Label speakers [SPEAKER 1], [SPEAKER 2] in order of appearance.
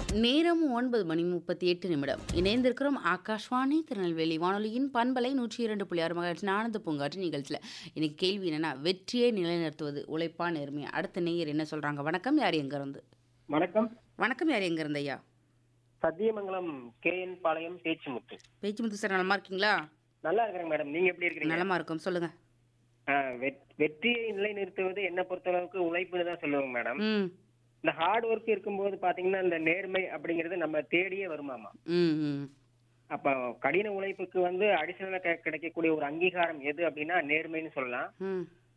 [SPEAKER 1] நேரம் ஒன்பது மணி முப்பத்தி எட்டு நிமிடம் இணைந்திருக்கிறோம் ஆகாஷ்வாணி திருநெல்வேலி வானொலியின் பண்பலை நூற்றி இரண்டு புள்ளி ஆறு மகாட்சி ஆனந்த பூங்காற்று நிகழ்ச்சியில் இன்னைக்கு கேள்வி என்னன்னா வெற்றியை நிலைநிறுத்துவது உழைப்பா நேர்மையா அடுத்த நேயர் என்ன சொல்றாங்க வணக்கம் யார் எங்க இருந்து
[SPEAKER 2] வணக்கம்
[SPEAKER 1] வணக்கம் யார் எங்க இருந்து ஐயா
[SPEAKER 2] Sathyamangalam K N Palayam Pechimuthu
[SPEAKER 1] Pechimuthu sir நலமா இருக்கீங்களா
[SPEAKER 2] நல்லா இருக்கிறேங்க மேடம் நீங்க எப்படி இருக்கிறீங்க
[SPEAKER 1] நலமா இருக்கும் சொல்லுங்க
[SPEAKER 2] ஆ, வெத்- வெற்றியை நிலைநிறுத்துவது என்ன பொறுத்தளவுக்கு உழைப்புன்னு தான் சொல்லுவோங்க மேடம்
[SPEAKER 1] ம்
[SPEAKER 2] இந்த ஹார்ட் ஒர்க் இருக்கும்போது பாத்தீங்கன்னா இந்த நேர்மை அப்படிங்கிறது நம்ம தேடியே வருமாமா
[SPEAKER 1] ம் ம்
[SPEAKER 2] அப்ப கடின உழைப்புக்கு வந்து அடிஷனலா கிடைக்கக்கூடிய ஒரு அங்கீகாரம் எது அப்படின்னா நேர்மைன்னு சொல்லலாம்
[SPEAKER 1] ம்